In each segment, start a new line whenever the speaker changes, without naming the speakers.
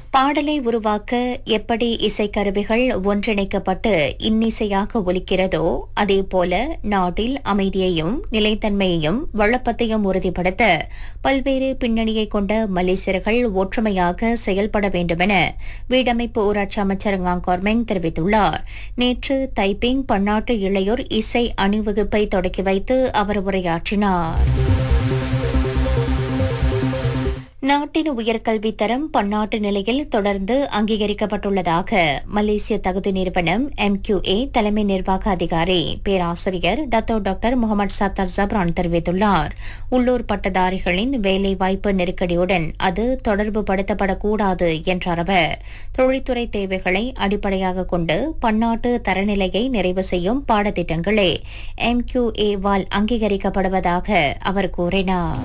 பாடலை உருவாக்க எப்படி இசைக்கருவிகள் ஒன்றிணைக்கப்பட்டு இன்னிசையாக ஒலிக்கிறதோ அதேபோல நாட்டில் அமைதியையும் நிலைத்தன்மையையும் வளப்பத்தையும் உறுதிப்படுத்த பல்வேறு பின்னணியை கொண்ட மலேசியர்கள் ஒற்றுமையாக செயல்பட வேண்டுமென வீடமைப்பு ஊராட்சி அமைச்சர் காங்கோர்மெங் தெரிவித்துள்ளார் நேற்று தைப்பிங் பன்னாட்டு இளையோர் இசை அணிவகுப்பை தொடக்கி வைத்து அவர் உரையாற்றினார் நாட்டின் உயர்கல்வி தரம் பன்னாட்டு நிலையில் தொடர்ந்து அங்கீகரிக்கப்பட்டுள்ளதாக மலேசிய தகுதி நிறுவனம் எம்கியூஏ தலைமை நிர்வாக அதிகாரி பேராசிரியர் Dato doctor Mohamed Sattar Jabran தெரிவித்துள்ளார் உள்ளூர் பட்டதாரிகளின் வேலைவாய்ப்பு நெருக்கடியுடன் அது தொடர்பு படுத்தப்படக்கூடாது என்றார் அவர் தொழில்துறை தேவைகளை அடிப்படையாக கொண்டு பன்னாட்டு தரநிலையை நிறைவு செய்யும் பாடத்திட்டங்களே எம்கியூஏ வால் அங்கீகரிக்கப்படுவதாக அவர் கூறினார்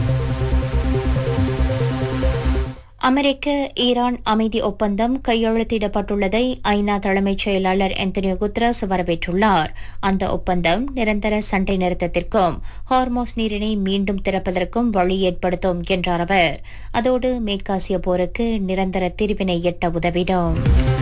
அமெரிக்க ஈரான் அமைதி ஒப்பந்தம் கையெழுத்திடப்பட்டுள்ளதை ஐநா தலைமைச் செயலாளர் ஆந்தனியோ குத்ரஸ் வரவேற்றுள்ளார் அந்த ஒப்பந்தம் நிரந்தர சண்டை நிறுத்தத்திற்கும் ஹார்மோஸ் நீரினை மீண்டும் திறப்பதற்கும் வழி ஏற்படுத்தும் என்றார் அவர் அதோடு மேற்காசிய போருக்கு நிரந்தர தீர்வினை எட்ட உதவிடும்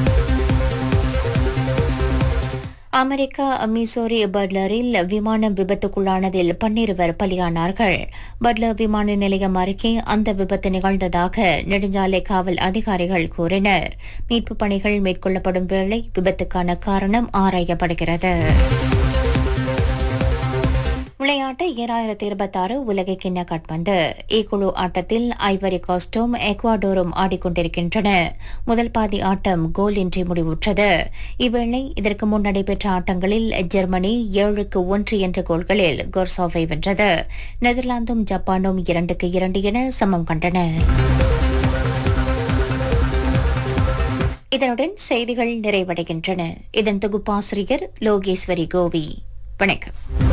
அமெரிக்கா மிசோரி பட்லரில் விமானம் விபத்துக்குள்ளானதில் பன்னிருவர் பலியானார்கள் பட்லர் விமான நிலையம் அருகே அந்த விபத்து நிகழ்ந்ததாக நெடுஞ்சாலை காவல் அதிகாரிகள் கூறினர் மீட்புப் பணிகள் மேற்கொள்ளப்படும் வேளை விபத்துக்கான காரணம் ஆராயப்படுகிறது விளையாட்டு இரண்டாயிரத்தி இருபத்தாறு உலக கிண்ண காட்பந்து இ குழு ஆட்டத்தில் ஐவரி கோஸ்டும் எக்வாடோரும் ஆடிக்கொண்டிருக்கின்றன முதல் பாதி ஆட்டம் கோல் இன்றி முடிவுற்றது இவ்வேளை இதற்கு முன் நடைபெற்ற ஆட்டங்களில் ஜெர்மனி ஏழுக்கு ஒன்று என்ற கோல்களில் கோர்சாவை வென்றது நெதர்லாந்தும் ஜப்பானும் இரண்டுக்கு இரண்டு என சமம் கண்டன இதனுடன் செய்திகள் நிறைவடைகின்றன இதன் தொகுப்பாசிரியர் லோகேஸ்வரி கோவி வணக்கம்